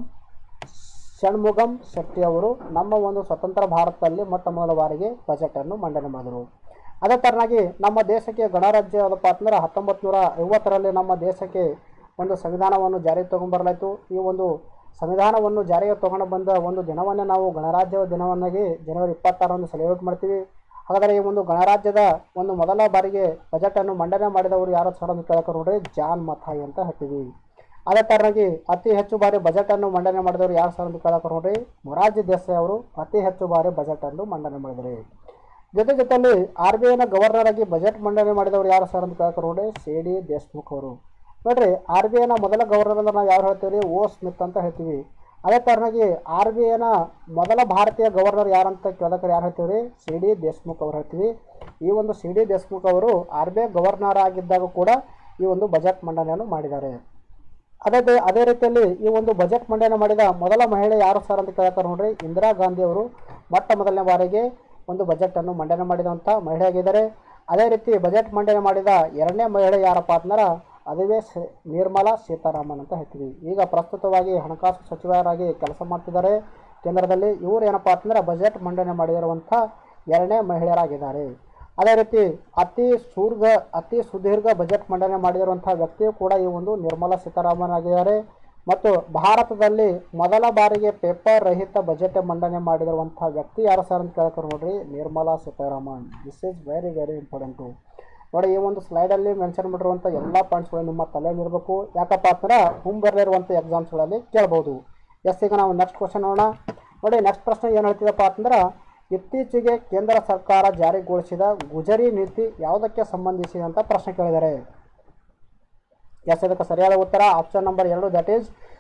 ಷಣ್ಮುಗಂ ಶೆಟ್ಟಿ ಅವರು ನಮ್ಮ ಒಂದು ಸ್ವತಂತ್ರ ಭಾರತದಲ್ಲಿ ಮೊಟ್ಟ ಮೊದಲ ಬಾರಿಗೆ ಬಜೆಟನ್ನು ಮಂಡನೆ ಮಾಡಿದರು ಅದೇ ಥರನಾಗಿ ನಮ್ಮ ದೇಶಕ್ಕೆ ಗಣರಾಜ್ಯ ಯಾವುದಪ್ಪ ಅಂತಂದ್ರೆ ಹತ್ತೊಂಬತ್ತು ನೂರ ಐವತ್ತರಲ್ಲಿ ನಮ್ಮ ದೇಶಕ್ಕೆ ಒಂದು ಸಂವಿಧಾನವನ್ನು ಜಾರಿಗೆ ತಗೊಂಡ್ಬರಲಾಯಿತು ಈ ಒಂದು ಸಂವಿಧಾನವನ್ನು ಜಾರಿಗೆ ತಗೊಂಡು ಬಂದ ಒಂದು ದಿನವನ್ನೇ ನಾವು ಗಣರಾಜ್ಯ ದಿನವನ್ನಾಗಿ ಜನವರಿ ಇಪ್ಪತ್ತಾರರಂದು ಸೆಲೆಬ್ರೇಟ್ ಮಾಡ್ತೀವಿ ಹಾಗಾದರೆ ಈ ಒಂದು ಗಣರಾಜ್ಯದ ಒಂದು ಮೊದಲ ಬಾರಿಗೆ ಬಜೆಟನ್ನು ಮಂಡನೆ ಮಾಡಿದವರು ಯಾರು ಸರ್ ಅಂತ ಕೇಳಕ್ಕೆ ನೋಡ್ರಿ ಜಾನ್ ಮಥಾಯಿ ಅಂತ ಹೇಳ್ತೀವಿ ಅದೇ ಥರನಾಗಿ ಅತಿ ಹೆಚ್ಚು ಬಾರಿ ಬಜೆಟನ್ನು ಮಂಡನೆ ಮಾಡಿದವರು ಯಾರು ಸರ್ ಅಂತ ಕೇಳಕ್ಕೆ ನೋಡ್ರಿ ಮೊರಾರ್ಜಿ ದೇಸಾಯಿ ಅವರು ಅತಿ ಹೆಚ್ಚು ಬಾರಿ ಬಜೆಟನ್ನು ಮಂಡನೆ ಮಾಡಿದರು ಜೊತೆ ಜೊತೆಯಲ್ಲಿ ಆರ್ ಬಿ ಐನ ಗವರ್ನರ್ ಆಗಿ ಬಜೆಟ್ ಮಂಡನೆ ಮಾಡಿದವರು ಯಾರು ಸರ್ ಅಂತ ಕೇಳಕ್ಕೆ ನೋಡ್ರಿ ಸಿ ಡಿ ದೇಶ್ಮುಖ್ ಅವರು ನೋಡ್ರಿ ಆರ್ ಬಿ ಐನ ಮೊದಲ ಗವರ್ನರ್ ಅಂದ್ರೆ ನಾವು ಯಾರು ಹೇಳ್ತೀವಿ ಓ ಸ್ಮಿತ್ ಅಂತ ಹೇಳ್ತೀವಿ ಅದೇ ಥರನಾಗಿ ಆರ್ ಬಿ ಐನ ಮೊದಲ ಭಾರತೀಯ ಗವರ್ನರ್ ಯಾರಂತ ಕೇಳಕ್ಕೆ ಯಾರು ಹೇಳ್ತೀವಿ ರೀ ಸಿ ಡಿ ದೇಶ್ಮುಖ್ ಅವ್ರು ಹೇಳ್ತೀವಿ ಈ ಒಂದು ಸಿ ಡಿ ದೇಶ್ಮುಖ್ ಅವರು ಆರ್ ಬಿ ಐ ಗವರ್ನರ್ ಆಗಿದ್ದಾಗ ಕೂಡ ಈ ಒಂದು ಬಜೆಟ್ ಮಂಡನೆಯನ್ನು ಮಾಡಿದ್ದಾರೆ ಅದೇ ದೇ- ಅದೇ ರೀತಿಯಲ್ಲಿ ಈ ಒಂದು ಬಜೆಟ್ ಮಂಡನೆ ಮಾಡಿದ ಮೊದಲ ಮಹಿಳೆ ಯಾರು ಸರ್ ಅಂತ ಕೇಳ್ತಾರೆ ನೋಡ್ರಿ ಇಂದಿರಾ ಗಾಂಧಿ ಅವರು ಮೊಟ್ಟ ಮೊದಲನೇ ಬಾರಿಗೆ ಒಂದು ಬಜೆಟನ್ನು ಮಂಡನೆ ಮಾಡಿದಂಥ ಮಹಿಳೆಯಾಗಿದ್ದಾರೆ ಅದೇ ರೀತಿ ಬಜೆಟ್ ಮಂಡನೆ ಮಾಡಿದ ಎರಡನೇ ಮಹಿಳೆ ಯಾರಪ್ಪ ಅಂದ್ರೆ ಅದುವೇ ಸ ನಿರ್ಮಲಾ ಸೀತಾರಾಮನ್ ಅಂತ ಹೇಳ್ತೀವಿ ಈಗ ಪ್ರಸ್ತುತವಾಗಿ ಹಣಕಾಸು ಸಚಿವರಾಗಿ ಕೆಲಸ ಮಾಡ್ತಿದ್ದಾರೆ ಕೇಂದ್ರದಲ್ಲಿ ಇವರು ಏನಪ್ಪ ಅಂತಂದ್ರೆ ಬಜೆಟ್ ಮಂಡನೆ ಮಾಡಿರುವಂಥ ಎರಡನೇ ಮಹಿಳೆಯರಾಗಿದ್ದಾರೆ ಅದೇ ರೀತಿ ಅತಿ ಸುರ್ಗ ಅತಿ ಸುದೀರ್ಘ ಬಜೆಟ್ ಮಂಡನೆ ಮಾಡಿರುವಂಥ ವ್ಯಕ್ತಿಯು ಕೂಡ ಈ ಒಂದು ನಿರ್ಮಲಾ ಸೀತಾರಾಮನ್ ಆಗಿದ್ದಾರೆ ಮತ್ತು ಭಾರತದಲ್ಲಿ ಮೊದಲ ಬಾರಿಗೆ ಪೇಪರ್ ರಹಿತ ಬಜೆಟ್ ಮಂಡನೆ ಮಾಡಿರುವಂಥ ವ್ಯಕ್ತಿ ಯಾರು ಸರ್ ಅಂತ ಕೇಳ್ತಾರೆ ನೋಡ್ರಿ Nirmala Sitharaman this is very very important ನೋಡಿ ಈ ಒಂದು ಸ್ಲೈಡಲ್ಲಿ ಮೆನ್ಷನ್ ಮಾಡಿರುವಂಥ ಎಲ್ಲ ಪಾಯಿಂಟ್ಸ್ಗಳು ನಿಮ್ಮ ತಲೆಯಲ್ಲಿರಬೇಕು ಯಾಕಪ್ಪ ಅಂದ್ರೆ ಮುಂಬರಲಿರುವಂಥ ಎಕ್ಸಾಮ್ಸ್ಗಳಲ್ಲಿ ಕೇಳ್ಬೋದು ಎಸ್ ಈಗ ನಾವು ನೆಕ್ಸ್ಟ್ ಕ್ವಶನ್ ನೋಡೋಣ ನೋಡಿ ನೆಕ್ಸ್ಟ್ ಪ್ರಶ್ನೆ ಏನು ಹೇಳ್ತಿದಪ್ಪ ಅಂತಂದ್ರೆ ಇತ್ತೀಚೆಗೆ ಕೇಂದ್ರ ಸರ್ಕಾರ ಜಾರಿಗೊಳಿಸಿದ ಗುಜರಿ ನೀತಿ ಯಾವುದಕ್ಕೆ ಸಂಬಂಧಿಸಿದೆ ಅಂತ ಪ್ರಶ್ನೆ ಕೇಳಿದ್ದಾರೆ ಎಸ್ ಇದಕ್ಕೆ ಸರಿಯಾದ ಉತ್ತರ ಆಪ್ಷನ್ ನಂಬರ್ ಎರಡು ದಟ್ ಈಸ್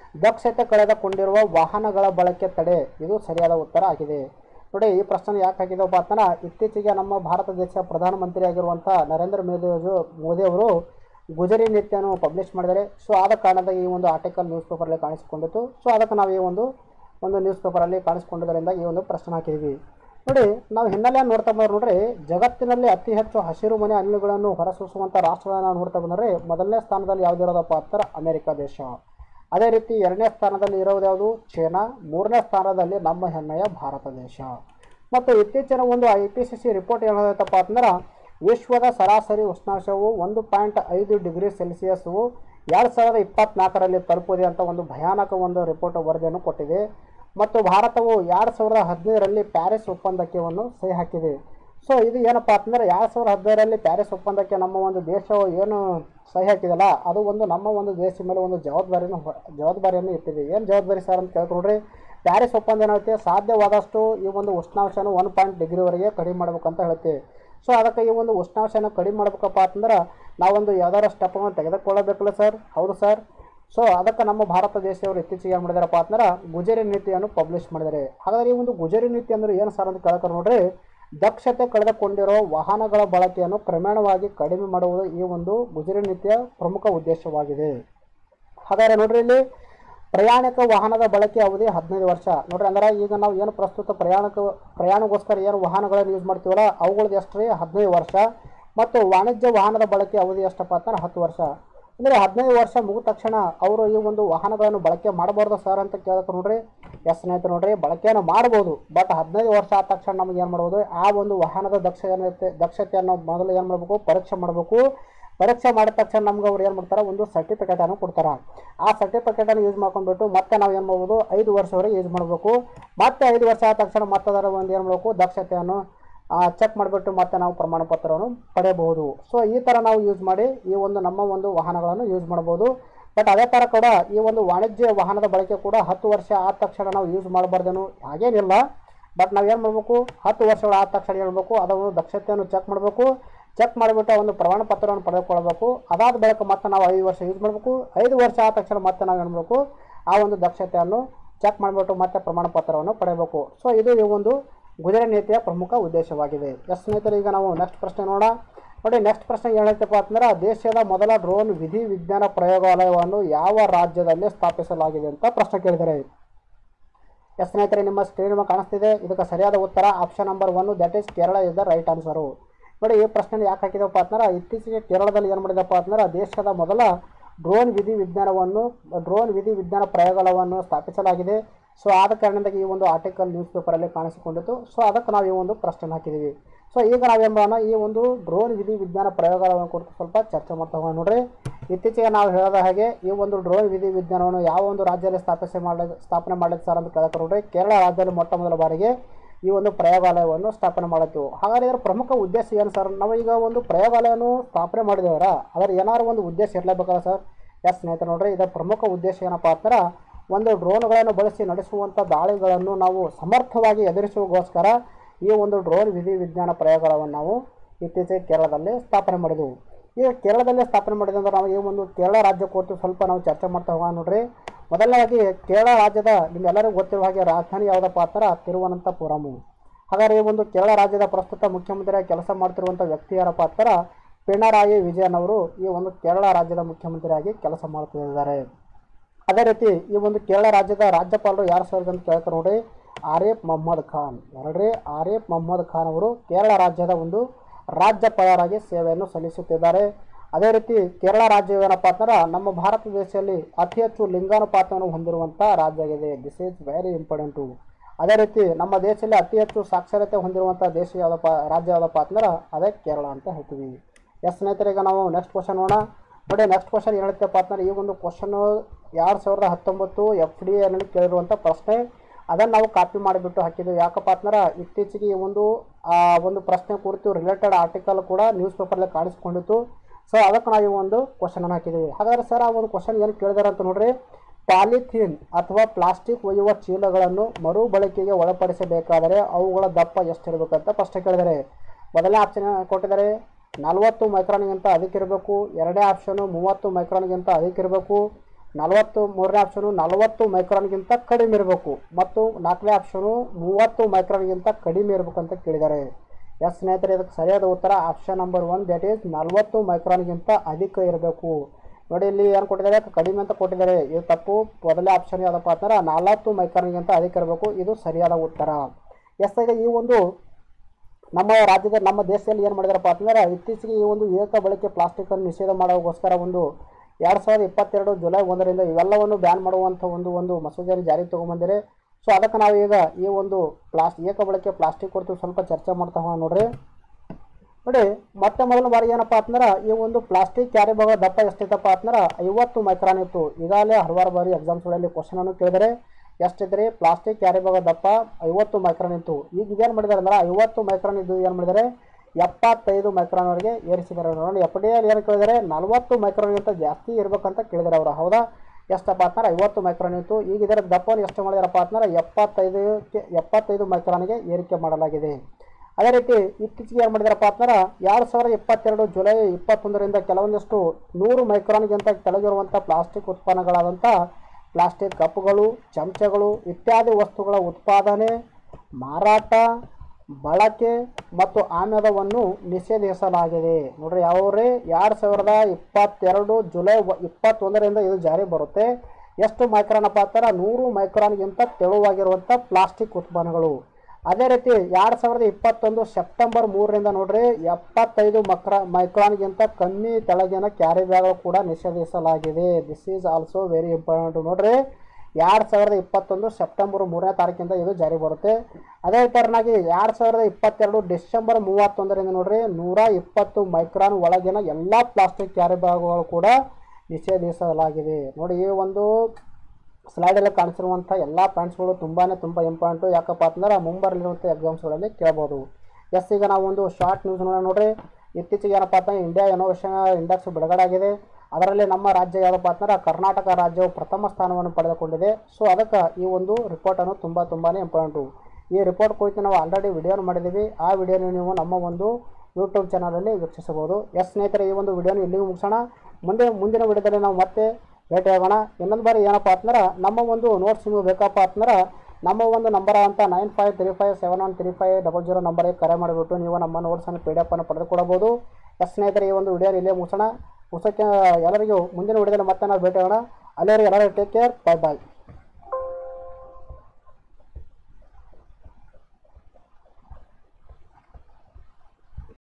ದಕ್ಷತೆ ಕಳೆದುಕೊಂಡಿರುವ ವಾಹನಗಳ ಬಳಕೆ ತಡೆ ಇದು ಸರಿಯಾದ ಉತ್ತರ ಆಗಿದೆ ನೋಡಿ ಈ ಪ್ರಶ್ನೆ ಯಾಕೆ ಹಾಕಿದವಪ್ಪ ಅಂತಂದ್ರೆ ಇತ್ತೀಚೆಗೆ ನಮ್ಮ ಭಾರತ ದೇಶ ಪ್ರಧಾನಮಂತ್ರಿ ಆಗಿರುವಂಥ ನರೇಂದ್ರ ಮೋದಿ ಅವರು ಮೋದಿ ಅವರು ಗುಜರಿ ನೀತಿಯನ್ನು ಪಬ್ಲಿಷ್ ಮಾಡಿದ್ದಾರೆ ಸೊ ಆದ ಕಾರಣದಾಗ ಈ ಒಂದು ಆರ್ಟಿಕಲ್ ನ್ಯೂಸ್ ಪೇಪರಲ್ಲಿ ಕಾಣಿಸಿಕೊಂಡಿತ್ತು ಸೊ ಅದಕ್ಕೆ ನಾವು ಈ ಒಂದು ಒಂದು ನ್ಯೂಸ್ ಪೇಪರಲ್ಲಿ ಕಾಣಿಸ್ಕೊಂಡಿದ್ದರಿಂದ ಈ ಒಂದು ಪ್ರಶ್ನೆ ಹಾಕಿದ್ವಿ ನೋಡಿ ನಾವು ಹಿನ್ನೆಲೆಯನ್ನು ನೋಡ್ತಾ ಬಂದ್ರೆ ನೋಡ್ರಿ ಜಗತ್ತಿನಲ್ಲಿ ಅತಿ ಹೆಚ್ಚು ಹಸಿರು ಮನೆ ಅನಿಲಗಳನ್ನು ಹೊರಸೂಸುವಂಥ ರಾಷ್ಟ್ರಗಳನ್ನು ನೋಡ್ತಾ ಬಂದರೆ ಮೊದಲನೇ ಸ್ಥಾನದಲ್ಲಿ ಯಾವುದಿರೋದಪ್ಪ ಅಂತಾರೆ ಅಮೆರಿಕ ದೇಶ ಅದೇ ರೀತಿ ಎರಡನೇ ಸ್ಥಾನದಲ್ಲಿ ಇರೋದು ಯಾವುದು ಚೀನಾ ಮೂರನೇ ಸ್ಥಾನದಲ್ಲಿ ನಮ್ಮ ಹೆಮ್ಮೆಯ ಭಾರತ ದೇಶ ಮತ್ತು ಇತ್ತೀಚಿನ ಒಂದು I P C C report ಏನಾದೈತಪ್ಪ ಅಂತಂದ್ರೆ ವಿಶ್ವದ ಸರಾಸರಿ ಉಷ್ಣಾಂಶವು ಒಂದು ಪಾಯಿಂಟ್ ಐದು ಡಿಗ್ರಿ ಸೆಲ್ಸಿಯಸ್ಸು ಎರಡು ಸಾವಿರದ ಇಪ್ಪತ್ನಾಲ್ಕರಲ್ಲಿ ತಲುಪುವುದೇ ಅಂತ ಒಂದು ಭಯಾನಕ ಒಂದು ರಿಪೋರ್ಟ್ ವರದಿಯನ್ನು ಕೊಟ್ಟಿದೆ ಮತ್ತು ಭಾರತವು ಎರಡು ಸಾವಿರದ ಹದಿನೈದರಲ್ಲಿ ಪ್ಯಾರಿಸ್ ಒಪ್ಪಂದಕ್ಕೆ ಒಂದು ಸಹಿ ಹಾಕಿದೆ ಸೊ ಇದು ಏನಪ್ಪ ಅಂತಂದರೆ ಎರಡು ಸಾವಿರದ ಹದಿನೈದರಲ್ಲಿ ಪ್ಯಾರಿಸ್ ಒಪ್ಪಂದಕ್ಕೆ ನಮ್ಮ ಒಂದು ದೇಶವು ಏನು ಸಹಿ ಹಾಕಿದಲ್ಲ ಅದು ಒಂದು ನಮ್ಮ ಒಂದು ದೇಶದ ಮೇಲೆ ಒಂದು ಜವಾಬ್ದಾರಿಯನ್ನು ಹೊ- ಜವಾಬ್ದಾರಿಯನ್ನು ಇಟ್ಟಿದೆ ಏನು ಜವಾಬ್ದಾರಿ ಸರ್ ಅಂತ ಕೇಳ್ಕೊಂಡ್ರಿ ಪ್ಯಾರಿಸ್ ಒಪ್ಪಂದ ಏನಾಗುತ್ತೆ ಸಾಧ್ಯವಾದಷ್ಟು ಈ ಒಂದು ಉಷ್ಣಾಂಶನ ಒನ್ ಪಾಯಿಂಟ್ ಡಿಗ್ರಿವರೆಗೆ ಕಡಿಮೆ ಮಾಡ್ಬೇಕಂತ ಹೇಳುತ್ತೆ ಸೊ ಅದಕ್ಕೆ ಈ ಒಂದು ಉಷ್ಣಾಂಶನ ಕಡಿಮೆ ಮಾಡ್ಬೇಕಪ್ಪ ಅಂತಂದ್ರೆ ನಾವೊಂದು ಯಾವ್ದಾರ ಸ್ಟೆಪ್ಪನ್ನು ತೆಗೆದುಕೊಳ್ಳಬೇಕಲ್ಲ ಸರ್ ಹೌದು ಸರ್ ಸೊ ಅದಕ್ಕೆ ನಮ್ಮ ಭಾರತ ದೇಶದವರು ಇತ್ತೀಚೆಗೆ ಏನು ಮಾಡಿದಾರಪ್ಪ ಅಂತಂದ್ರೆ ಗುಜರಿ ನೀತಿಯನ್ನು ಪಬ್ಲಿಷ್ ಮಾಡಿದ್ದಾರೆ ಹಾಗಾದ್ರೆ ಈ ಒಂದು ಗುಜರಿ ನೀತಿ ಅಂದ್ರೆ ಏನು ಸರ್ ಅಂತ ಕೇಳ್ತಾರೆ ನೋಡ್ರಿ ದಕ್ಷತೆ ಕಳೆದುಕೊಂಡಿರೋ ವಾಹನಗಳ ಬಳಕೆಯನ್ನು ಕ್ರಮೇಣವಾಗಿ ಕಡಿಮೆ ಮಾಡುವುದು ಈ ಒಂದು ಗುಜರಿ ನೀತಿಯ ಪ್ರಮುಖ ಉದ್ದೇಶವಾಗಿದೆ ಹಾಗಾದ್ರೆ ನೋಡ್ರಿ ಇಲ್ಲಿ ಪ್ರಯಾಣಿಕ ವಾಹನದ ಬಳಕೆ ಅವಧಿ ಹದಿನೈದು ವರ್ಷ ನೋಡ್ರಿ ಅಂದ್ರೆ ಈಗ ನಾವು ಏನು ಪ್ರಸ್ತುತ ಪ್ರಯಾಣಕ ಪ್ರಯಾಣಗೋಸ್ಕರ ಏನು ವಾಹನಗಳನ್ನು ಯೂಸ್ ಮಾಡ್ತೀವಲ್ಲ ಅವುಗಳದ್ದು ಎಷ್ಟು ರೀ ಹದಿನೈದು ವರ್ಷ ಮತ್ತು ವಾಣಿಜ್ಯ ವಾಹನದ ಬಳಕೆ ಅವಧಿ ಎಷ್ಟಪ್ಪ ಅಂತಂದ್ರೆ ಹತ್ತು ವರ್ಷ ಅಂದರೆ ಹದಿನೈದು ವರ್ಷ ಮುಗಿದ ತಕ್ಷಣ ಅವರು ಈ ಒಂದು ವಾಹನಗಳನ್ನು ಬಳಕೆ ಮಾಡಬಾರ್ದು ಸರ್ ಅಂತ ಕೇಳಕ್ಕೆ ನೋಡ್ರಿ ಎಸ್ ಸ್ನೇಹಿತರೆ ನೋಡ್ರಿ ಬಳಕೆಯನ್ನು ಮಾಡ್ಬೋದು ಬಟ್ ಹದಿನೈದು ವರ್ಷ ಆದ ತಕ್ಷಣ ನಮಗೆ ಏನು ಮಾಡ್ಬೋದು ಆ ಒಂದು ವಾಹನದ ದಕ್ಷತೆ ದಕ್ಷತೆಯನ್ನು ಮೊದಲು ಏನು ಮಾಡಬೇಕು ಪರೀಕ್ಷೆ ಮಾಡಬೇಕು ಪರೀಕ್ಷೆ ಮಾಡಿದ ತಕ್ಷಣ ನಮ್ಗೆ ಅವ್ರು ಏನು ಮಾಡ್ತಾರೆ ಒಂದು ಸರ್ಟಿಫಿಕೇಟನ್ನು ಕೊಡ್ತಾರೆ ಆ ಸರ್ಟಿಫಿಕೇಟನ್ನು ಯೂಸ್ ಮಾಡ್ಕೊಂಡ್ಬಿಟ್ಟು ಮತ್ತೆ ನಾವು ಏನು ಮಾಡ್ಬೋದು ಐದು ವರ್ಷವರೆಗೆ ಯೂಸ್ ಮಾಡಬೇಕು ಮತ್ತೆ ಐದು ವರ್ಷ ಆದ ತಕ್ಷಣ ಮತ್ತೆ ಅದರ ಒಂದು ಏನು ಮಾಡಬೇಕು ದಕ್ಷತೆಯನ್ನು ಚೆಕ್ ಮಾಡಿಬಿಟ್ಟು ಮತ್ತೆ ನಾವು ಪ್ರಮಾಣ ಪತ್ರವನ್ನು ಪಡೆಯಬಹುದು ಸೊ ಈ ಥರ ನಾವು ಯೂಸ್ ಮಾಡಿ ಈ ಒಂದು ನಮ್ಮ ಒಂದು ವಾಹನಗಳನ್ನು ಯೂಸ್ ಮಾಡ್ಬೋದು ಬಟ್ ಅದೇ ಥರ ಕೂಡ ಈ ಒಂದು ವಾಣಿಜ್ಯ ವಾಹನದ ಬಳಕೆ ಕೂಡ ಹತ್ತು ವರ್ಷ ಆದ ತಕ್ಷಣ ನಾವು ಯೂಸ್ ಮಾಡಬಾರ್ದೇನು ಹಾಗೇನಿಲ್ಲ ಬಟ್ ನಾವು ಏನು ಮಾಡಬೇಕು ಹತ್ತು ವರ್ಷಗಳ ಆದ ತಕ್ಷಣ ಏನು ಮಾಡಬೇಕು ಅದರ ಒಂದು ದಕ್ಷತೆಯನ್ನು ಚೆಕ್ ಮಾಡಬೇಕು ಚೆಕ್ ಮಾಡಿಬಿಟ್ಟು ಆ ಒಂದು ಪ್ರಮಾಣ ಪತ್ರವನ್ನು ಪಡೆದುಕೊಳ್ಬೇಕು ಅದಾದ ಬಳಿಕ ಮತ್ತೆ ನಾವು ಐದು ವರ್ಷ ಯೂಸ್ ಮಾಡಬೇಕು ಐದು ವರ್ಷ ಆದ ತಕ್ಷಣ ಮತ್ತೆ ನಾವು ಏನು ಮಾಡಬೇಕು ಆ ಒಂದು ದಕ್ಷತೆಯನ್ನು ಚೆಕ್ ಮಾಡಿಬಿಟ್ಟು ಮತ್ತೆ ಪ್ರಮಾಣ ಪತ್ರವನ್ನು ಪಡೆಯಬೇಕು ಸೊ ಇದು ಈ ಒಂದು ಗುಜರಿ ನೀತಿಯ ಪ್ರಮುಖ ಉದ್ದೇಶವಾಗಿದೆ ಎಸ್ ಸ್ನೇಹಿತರೆ ಈಗ ನಾವು ನೆಕ್ಸ್ಟ್ ಪ್ರಶ್ನೆ ನೋಡೋಣ ನೋಡಿ ನೆಕ್ಸ್ಟ್ ಪ್ರಶ್ನೆ ಏನೈತಪ್ಪ ಅಂತಂದ್ರೆ ದೇಶದ ಮೊದಲ ಡ್ರೋನ್ ವಿಧಿ ವಿಜ್ಞಾನ ಪ್ರಯೋಗಾಲಯವನ್ನು ಯಾವ ರಾಜ್ಯದಲ್ಲಿ ಸ್ಥಾಪಿಸಲಾಗಿದೆ ಅಂತ ಪ್ರಶ್ನೆ ಕೇಳಿದ್ದಾರೆ ಎಸ್ ಸ್ನೇಹಿತರೆ ನಿಮ್ಮ ಸ್ಕ್ರೀನ್ ಮೇಲೆ ಕಾಣಿಸ್ತಿದೆ ಇದಕ್ಕೆ ಸರಿಯಾದ ಉತ್ತರ option number one that is Kerala is the right answer ನೋಡಿ ಈ ಪ್ರಶ್ನೆ ಯಾಕೆ ಹಾಕಿದಪ್ಪ ಅಂತಂದ್ರೆ ಇತ್ತೀಚೆಗೆ ಕೇರಳದಲ್ಲಿ ಏನು ಮಾಡಿದಪ್ಪ ಅಂತಂದ್ರೆ ದೇಶದ ಮೊದಲ ಡ್ರೋನ್ ವಿಧಿ ವಿಜ್ಞಾನವನ್ನು ಡ್ರೋನ್ ವಿಧಿ ವಿಜ್ಞಾನ ಪ್ರಯೋಗಾಲಯವನ್ನು ಸ್ಥಾಪಿಸಲಾಗಿದೆ ಸೊ ಆದ ಕಾರಣದಿಂದ ಈ ಒಂದು ಆರ್ಟಿಕಲ್ ನ್ಯೂಸ್ ಪೇಪರಲ್ಲಿ ಕಾಣಿಸಿಕೊಂಡಿತ್ತು ಸೊ ಅದಕ್ಕೆ ನಾವು ಈ ಒಂದು ಪ್ರಶ್ನೆ ಹಾಕಿದ್ದೀವಿ ಸೊ ಈಗ ನಾವೇನು ಮಾಡೋಣ ಈ ಒಂದು ಡ್ರೋನ್ ವಿಧಿ ವಿಜ್ಞಾನ ಪ್ರಯೋಗಾಲಯವನ್ನು ಕುರಿತು ಸ್ವಲ್ಪ ಚರ್ಚೆ ಮಾಡ್ತಾ ಹೋಗೋಣ ನೋಡ್ರಿ ಇತ್ತೀಚೆಗೆ ನಾವು ಹೇಳಿದ ಹಾಗೆ ಈ ಒಂದು ಡ್ರೋನ್ ವಿಧಿ ವಿಜ್ಞಾನವನ್ನು ಯಾವ ಒಂದು ರಾಜ್ಯದಲ್ಲಿ ಸ್ಥಾಪಿಸಿ ಮಾಡಲಿ ಸ್ಥಾಪನೆ ಮಾಡಲಿಕ್ಕೆ ಸರ್ ಅಂತ ಕೇಳಕ್ಕೆ ನೋಡ್ರಿ ಕೇರಳ ರಾಜ್ಯದಲ್ಲಿ ಮೊಟ್ಟ ಮೊದಲ ಬಾರಿಗೆ ಈ ಒಂದು ಪ್ರಯೋಗಾಲಯವನ್ನು ಸ್ಥಾಪನೆ ಮಾಡಿತ್ತು ಹಾಗಾದ್ರೆ ಇದರ ಪ್ರಮುಖ ಉದ್ದೇಶ ಏನು ಸರ್ ನಾವು ಈಗ ಒಂದು ಪ್ರಯೋಗಾಲಯವನ್ನು ಸ್ಥಾಪನೆ ಮಾಡಿದೇವರ ಅದರ ಏನಾದ್ರು ಒಂದು ಉದ್ದೇಶ ಇರಲೇಬೇಕಲ್ಲ ಸರ್ ಎಸ್ ಸ್ನೇಹಿತರೆ ನೋಡ್ರಿ ಇದರ ಪ್ರಮುಖ ಉದ್ದೇಶ ಏನಪ್ಪ ಅಂತಂದ್ರೆ ಒಂದು ಡ್ರೋನ್ಗಳನ್ನು ಬಳಸಿ ನಡೆಸುವಂಥ ದಾಳಿಗಳನ್ನು ನಾವು ಸಮರ್ಥವಾಗಿ ಎದುರಿಸುವಗೋಸ್ಕರ ಈ ಒಂದು ಡ್ರೋನ್ ವಿಧಿ ವಿಜ್ಞಾನ ಪ್ರಯೋಗಾಲಯವನ್ನು ನಾವು ಇತ್ತೀಚೆಗೆ ಕೇರಳದಲ್ಲಿ ಸ್ಥಾಪನೆ ಮಾಡಿದೆವು ಈಗ ಕೇರಳದಲ್ಲಿ ಸ್ಥಾಪನೆ ಮಾಡಿದೆ ಅಂದ್ರೆ ನಾವು ಈ ಒಂದು ಕೇರಳ ರಾಜ್ಯ ಕುರಿತು ಸ್ವಲ್ಪ ನಾವು ಚರ್ಚೆ ಮಾಡ್ತಾ ಹೋಗೋಣ ನೋಡ್ರಿ ಮೊದಲನೇದಾಗಿ ಕೇರಳ ರಾಜ್ಯದ ನಿಮ್ಗೆಲ್ಲರಿಗೂ ಗೊತ್ತಿರುವ ಹಾಗೆ ರಾಜಧಾನಿ ಯಾವುದಪ್ಪ ಅಂತಾರೆ ತಿರುವನಂತಪುರಮು ಹಾಗಾದ್ರೆ ಈ ಒಂದು ಕೇರಳ ರಾಜ್ಯದ ಪ್ರಸ್ತುತ ಮುಖ್ಯಮಂತ್ರಿಯಾಗಿ ಕೆಲಸ ಮಾಡ್ತಿರುವಂಥ ವ್ಯಕ್ತಿ ಯಾರಪ್ಪ ಅಂತಾರೆ ಪಿಣರಾಯಿ ವಿಜಯನ್ ಅವರು ಈ ಒಂದು ಕೇರಳ ರಾಜ್ಯದ ಮುಖ್ಯಮಂತ್ರಿಯಾಗಿ ಕೆಲಸ ಮಾಡ್ತಿದ್ದಾರೆ ಅದೇ ರೀತಿ ಈ ಒಂದು ಕೇರಳ ರಾಜ್ಯದ ರಾಜ್ಯಪಾಲರು ಯಾರು ಸರ್ ಅಂತ ಕೇಳ್ತಾರೆ ನೋಡಿ ಆರಿಫ್ ಮೊಹಮ್ಮದ್ ಖಾನ್ ಎರಡ್ರಿ ಆರಿಫ್ ಮೊಹಮ್ಮದ್ ಖಾನ್ ಅವರು ಕೇರಳ ರಾಜ್ಯದ ಒಂದು ರಾಜ್ಯಪಾಲರಾಗಿ ಸೇವೆಯನ್ನು ಸಲ್ಲಿಸುತ್ತಿದ್ದಾರೆ ಅದೇ ರೀತಿ ಕೇರಳ ರಾಜ್ಯ ಏನಪ್ಪ ಅಂತಂದ್ರೆ ನಮ್ಮ ಭಾರತ ದೇಶದಲ್ಲಿ ಅತಿ ಹೆಚ್ಚು ಲಿಂಗಾನುಪಾತವನ್ನು ಹೊಂದಿರುವಂಥ ರಾಜ್ಯ ಆಗಿದೆ ದಿಸ್ ಈಸ್ ವೆರಿ ಇಂಪಾರ್ಟೆಂಟು ಅದೇ ರೀತಿ ನಮ್ಮ ದೇಶದಲ್ಲಿ ಅತಿ ಹೆಚ್ಚು ಸಾಕ್ಷರತೆ ಹೊಂದಿರುವಂಥ ದೇಶ ಯಾವುದಪ್ಪ ರಾಜ್ಯ ಯಾವುದಪ್ಪ ಅಂತಂದ್ರೆ ಅದೇ ಕೇರಳ ಅಂತ ಹೇಳ್ತೀವಿ ಎಸ್ ಸ್ನೇಹಿತರೆ ಈಗ ನಾವು ನೆಕ್ಸ್ಟ್ ಕ್ವಶನ್ ನೋಡೋಣ ನೋಡಿ ನೆಕ್ಸ್ಟ್ ಕ್ವಶನ್ ಏನು ಹೇಳ್ತೇಪ್ಪ ಅಂತಂದ್ರೆ ಈ ಒಂದು ಕ್ವಶನ್ನು ಎರಡು ಸಾವಿರದ ಹತ್ತೊಂಬತ್ತು ಎಫ್ ಡಿ ಎನಲ್ಲಿ ಕೇಳಿರುವಂಥ ಪ್ರಶ್ನೆ ಅದನ್ನು ನಾವು ಕಾಪಿ ಮಾಡಿಬಿಟ್ಟು ಹಾಕಿದ್ವಿ ಯಾಕಪ್ಪ ಅಂತಂದ್ರೆ ಇತ್ತೀಚೆಗೆ ಈ ಒಂದು ಆ ಒಂದು ಪ್ರಶ್ನೆ ಕುರಿತು ರಿಲೇಟೆಡ್ ಆರ್ಟಿಕಲ್ ಕೂಡ ನ್ಯೂಸ್ ಪೇಪರಲ್ಲಿ ಕಾಣಿಸ್ಕೊಂಡಿತ್ತು ಸೊ ಅದಕ್ಕೆ ನಾವು ಈ ಒಂದು ಕ್ವಶನನ್ನು ಹಾಕಿದ್ದೀವಿ ಹಾಗಾದ್ರೆ ಸರ್ ಆ ಒಂದು ಕ್ವಶನ್ ಏನು ಕೇಳಿದಾರೆ ಅಂತ ನೋಡ್ರಿ ಪಾಲಿಥೀನ್ ಅಥವಾ ಪ್ಲಾಸ್ಟಿಕ್ ಒಯ್ಯುವ ಚೀಲಗಳನ್ನು ಮರುಬಳಕೆಗೆ ಒಳಪಡಿಸಬೇಕಾದರೆ ಅವುಗಳ ದಪ್ಪ ಎಷ್ಟಿರಬೇಕಂತ ಪ್ರಶ್ನೆ ಕೇಳಿದ್ದಾರೆ ಮೊದಲನೇ ಆಪ್ಷನ್ ಕೊಟ್ಟಿದ್ದಾರೆ ನಲವತ್ತು ಮೈಕ್ರಾನ್ಗಿಂತ ಅದಕ್ಕಿರಬೇಕು ಎರಡನೇ ಆಪ್ಷನು ಮೂವತ್ತು ಮೈಕ್ರಾನ್ಗಿಂತ ಅದಕ್ಕಿರಬೇಕು ನಲವತ್ತು ಮೂರನೇ ಆಪ್ಷನು ನಲವತ್ತು ಮೈಕ್ರಾನ್ಗಿಂತ ಕಡಿಮೆ ಇರಬೇಕು ಮತ್ತು ನಾಲ್ಕನೇ ಆಪ್ಷನು ಮೂವತ್ತು ಮೈಕ್ರಾನ್ಗಿಂತ ಕಡಿಮೆ ಇರಬೇಕು ಅಂತ ಕೇಳಿದ್ದಾರೆ ಎಸ್ ಸ್ನೇಹಿತರೆ ಇದಕ್ಕೆ ಸರಿಯಾದ ಉತ್ತರ option number one that is ನಲವತ್ತು ಮೈಕ್ರಾನ್ಗಿಂತ ಅಧಿಕ ಇರಬೇಕು ನೋಡಿ ಇಲ್ಲಿ ಏನು ಕೊಟ್ಟಿದ್ದಾರೆ ಕಡಿಮೆ ಅಂತ ಕೊಟ್ಟಿದ್ದಾರೆ ಇದು ತಪ್ಪು ಮೊದಲೇ ಆಪ್ಷನ್ ಯಾವುದಪ್ಪ ಅಂತಂದ್ರೆ ನಲವತ್ತು ಮೈಕ್ರಾನ್ಗಿಂತ ಅಧಿಕ ಇರಬೇಕು ಇದು ಸರಿಯಾದ ಉತ್ತರ ಎಸ್ ಈಗ ಈ ಒಂದು ನಮ್ಮ ರಾಜ್ಯದ ನಮ್ಮ ದೇಶದಲ್ಲಿ ಏನು ಮಾಡಿದಾರಪ್ಪ ಅಂತಂದ್ರೆ ಇತ್ತೀಚೆಗೆ ಈ ಒಂದು ಏಕ ಬಳಕೆ ಪ್ಲಾಸ್ಟಿಕ್ಕನ್ನು ನಿಷೇಧ ಮಾಡೋಕ್ಕೋಸ್ಕರ ಒಂದು ಎರಡು ಸಾವಿರದ ಇಪ್ಪತ್ತೆರಡು ಜುಲೈ ಒಂದರಿಂದ ಇವೆಲ್ಲವನ್ನು ಬ್ಯಾನ್ ಮಾಡುವಂಥ ಒಂದು ಒಂದು ಮಸೂದೆಯನ್ನು ಜಾರಿಗೆ ತೊಗೊಂಬಂದಿದೆ ಸೊ ಅದಕ್ಕೆ ನಾವು ಈಗ ಈ ಒಂದು ಪ್ಲಾಸ್ ಏಕ ಬಳಕೆ ಪ್ಲಾಸ್ಟಿಕ್ ಕುರಿತು ಸ್ವಲ್ಪ ಚರ್ಚೆ ಮಾಡ್ತಾ ಹೋಗೋಣ ನೋಡ್ರಿ ನೋಡಿ ಮತ್ತೆ ಮೊದಲ ಬಾರಿ ಏನಪ್ಪ ಅಂತಂದ್ರೆ ಈ ಒಂದು ಪ್ಲಾಸ್ಟಿಕ್ ಕ್ಯಾರಿ ಭಾಗ ದಪ್ಪ ಎಷ್ಟೈತಪ್ಪ ಅಂತಂದ್ರೆ ಐವತ್ತು ಮೈಕ್ರಾನ್ ಇತ್ತು ಈಗಾಗಲೇ ಹಲವಾರು ಬಾರಿ ಎಕ್ಸಾಮ್ಸ್ಗಳಲ್ಲಿ ಕ್ವಶನ್ ಅನ್ನು ಕೇಳಿದರೆ ಎಷ್ಟಿದ್ರೆ ಪ್ಲಾಸ್ಟಿಕ್ ಕ್ಯಾರಿ ಭಾಗ ದಪ್ಪ ಐವತ್ತು ಮೈಕ್ರಾನ್ ಇತ್ತು ಈಗ ಇದೇನು ಮಾಡಿದ್ದಾರೆ ಅಂದ್ರೆ ಐವತ್ತು ಮೈಕ್ರಾನ್ ಇದ್ದು ಏನು ಮಾಡಿದ್ದಾರೆ ಎಪ್ಪತ್ತೈದು ಮೈಕ್ರಾನ್ವರೆಗೆ ಏರಿಸಿದ್ದಾರೆ ನೋಡಿ ಎಫ್ ಡಿ ಏನು ಕೇಳಿದರೆ ನಲವತ್ತು ಮೈಕ್ರಾನ್ಗಿಂತ ಜಾಸ್ತಿ ಇರಬೇಕಂತ ಕೇಳಿದ್ದಾರೆ ಅವರು ಹೌದಾ ಎಷ್ಟಪ್ಪ ಅಂತಂದ್ರೆ ಐವತ್ತು ಮೈಕ್ರಾನ್ ಇತ್ತು ಈಗ ಇದರ ದಪ್ಪವನ್ನು ಎಷ್ಟು ಮಾಡಿದಾರಪ್ಪ ಅಂತಂದ್ರೆ ಎಪ್ಪತ್ತೈದು ಎಪ್ಪತ್ತೈದು ಮೈಕ್ರಾನ್ಗೆ ಏರಿಕೆ ಮಾಡಲಾಗಿದೆ ಅದೇ ರೀತಿ ಇತ್ತೀಚೆಗೆ ಏನು ಮಾಡಿದಾರಪ್ಪ ಅಂತಂದ್ರೆ ಎರಡು ಸಾವಿರದ ಇಪ್ಪತ್ತೆರಡು ಜುಲೈ ಇಪ್ಪತ್ತೊಂದರಿಂದ ಕೆಲವೊಂದಿಷ್ಟು ನೂರು ಮೈಕ್ರಾನ್ಗಿಂತ ಕೆಳಗಿರುವಂಥ ಪ್ಲಾಸ್ಟಿಕ್ ಉತ್ಪನ್ನಗಳಾದಂಥ ಪ್ಲಾಸ್ಟಿಕ್ ಕಪ್ಪುಗಳು ಚಮಚಗಳು ಇತ್ಯಾದಿ ವಸ್ತುಗಳ ಉತ್ಪಾದನೆ ಮಾರಾಟ ಬಳಕೆ ಮತ್ತು ಆಮದವನ್ನು ನಿಷೇಧಿಸಲಾಗಿದೆ ನೋಡ್ರಿ ಯಾವ್ರಿ ಎರಡು ಸಾವಿರದ ಇಪ್ಪತ್ತೆರಡು ಜುಲೈ ಒ- ಇಪ್ಪತ್ತೊಂದರಿಂದ ಇದು ಜಾರಿ ಬರುತ್ತೆ ಎಷ್ಟು ಮೈಕ್ರಾನ್ ಅಪ್ಪ ಅಂತಾರೆ ನೂರು ಮೈಕ್ರಾನ್ಗಿಂತ ತೆಳುವಾಗಿರುವಂಥ ಪ್ಲಾಸ್ಟಿಕ್ ಉತ್ಪನ್ನಗಳು ಅದೇ ರೀತಿ ಎರಡು ಸಾವಿರದ ಇಪ್ಪತ್ತೊಂದು ಸೆಪ್ಟೆಂಬರ್ ಮೂರರಿಂದ ನೋಡ್ರಿ ಎಪ್ಪತ್ತೈದು ಮಕ್ರ ಮೈಕ್ರಾನ್ಗಿಂತ ಕಮ್ಮಿ ತೆಳಗಿನ ಕ್ಯಾರಿ ಬ್ಯಾಗ್ಗಳು ಕೂಡ ನಿಷೇಧಿಸಲಾಗಿದೆ this is also very important ನೋಡ್ರಿ ಎರಡು ಸಾವಿರದ ಇಪ್ಪತ್ತೊಂದು ಸೆಪ್ಟೆಂಬರ್ ಮೂರನೇ ತಾರೀಕಿಂದ ಇದು ಜಾರಿ ಬರುತ್ತೆ ಅದೇ ಥರನಾಗಿ ಎರಡು ಸಾವಿರದ ಇಪ್ಪತ್ತೆರಡು ಡಿಸೆಂಬರ್ ಮೂವತ್ತೊಂದರಿಂದ ನೋಡ್ರಿ ನೂರ ಇಪ್ಪತ್ತು ಮೈಕ್ರಾನ್ ಒಳಗಿನ ಎಲ್ಲ ಪ್ಲಾಸ್ಟಿಕ್ ಕ್ಯಾರಿ ಬ್ಯಾಗ್ಗಳು ಕೂಡ ನಿಷೇಧಿಸಲಾಗಿದೆ ನೋಡಿ ಈ ಒಂದು ಸ್ಲೈಡಲ್ಲಿ ಕಾಣಿಸಿರುವಂಥ ಎಲ್ಲ ಪಾಯಿಂಟ್ಸ್ಗಳು ತುಂಬಾ ತುಂಬ ಇಂಪಾರ್ಟೆಂಟು ಯಾಕಪ್ಪ ಅಂತಂದ್ರೆ ಮುಂಬರಲಿರುವಂಥ ಎಕ್ಸಾಮ್ಸ್ಗಳಲ್ಲಿ ಕೇಳ್ಬೋದು ಎಸ್ ಈಗ ನಾವು ಒಂದು ಶಾರ್ಟ್ ನ್ಯೂಸ್ ನೋಡೋಣ ನೋಡ್ರಿ ಇತ್ತೀಚೆಗೆ ಏನಪ್ಪ ಅಂತಂದ್ರೆ ಇಂಡಿಯಾ ಇನೋವೇಷನ್ ಇಂಡೆಕ್ಸ್ ಬಿಡುಗಡೆ ಆಗಿದೆ ಅದರಲ್ಲಿ ನಮ್ಮ ರಾಜ್ಯ ಯಾವುದಪ್ಪ ಅಂತಂದ್ರೆ ಕರ್ನಾಟಕ ರಾಜ್ಯವು ಪ್ರಥಮ ಸ್ಥಾನವನ್ನು ಪಡೆದುಕೊಂಡಿದೆ ಸೊ ಅದಕ್ಕೆ ಈ ಒಂದು ರಿಪೋರ್ಟನ್ನು ತುಂಬ ತುಂಬಾ ಇಂಪಾರ್ಟೆಂಟು ಈ ರಿಪೋರ್ಟ್ ಕುರಿತು ನಾವು ಆಲ್ರೆಡಿ ವಿಡಿಯೋನ ಮಾಡಿದ್ದೀವಿ ಆ ವಿಡಿಯೋನ ನೀವು ನಮ್ಮ ಒಂದು ಯೂಟ್ಯೂಬ್ ಚಾನಲಲ್ಲಿ ವೀಕ್ಷಿಸಬಹುದು ಎಸ್ ಸ್ನೇಹಿತರೆ ಈ ಒಂದು ವಿಡಿಯೋನ ಇಲ್ಲಿಗೂ ಮುಗಿಸೋಣ ಮುಂದೆ ಮುಂದಿನ ವಿಡಿಯೋದಲ್ಲಿ ನಾವು ಮತ್ತೆ ಭೇಟಿಯಾಗೋಣ ಇನ್ನೊಂದು ಬಾರಿ ಏನಪ್ಪ ಅಂತಂದ್ರೆ ನಮ್ಮ ಒಂದು ನೋಟ್ಸ್ ನಿಮಗೆ ಬೇಕಪ್ಪ ಅಂತಂದ್ರೆ ನಮ್ಮ ಒಂದು ನಂಬರ್ ಅಂತ nine five three five seven one three five double zero ನಂಬರಿಗೆ ಕರೆ ಮಾಡಿಬಿಟ್ಟು ನೀವು ನಮ್ಮ ನೋಟ್ಸನ್ನು ಪಿ ಡಿ ಎಫನ್ನು ಪಡೆದುಕೊಡಬಹುದು ಎಸ್ ಸ್ನೇಹಿತರೆ ಈ ಒಂದು ವಿಡಿಯೋ ಇಲ್ಲೇ ಮುಗಿಸೋಣ ಮುಗಿಸೋಕ್ಕೆ ಎಲ್ಲರಿಗೂ ಮುಂದಿನ ವಿಡಿಯೋದಲ್ಲಿ ಮತ್ತೆ ನಾವು ಭೇಟಿಯಾಗೋಣ ಅಲ್ಲಿವರೆಗೆ ಎಲ್ಲರಿಗೂ ಟೇಕ್ ಕೇರ್ ಬೈ ಬಾಯ್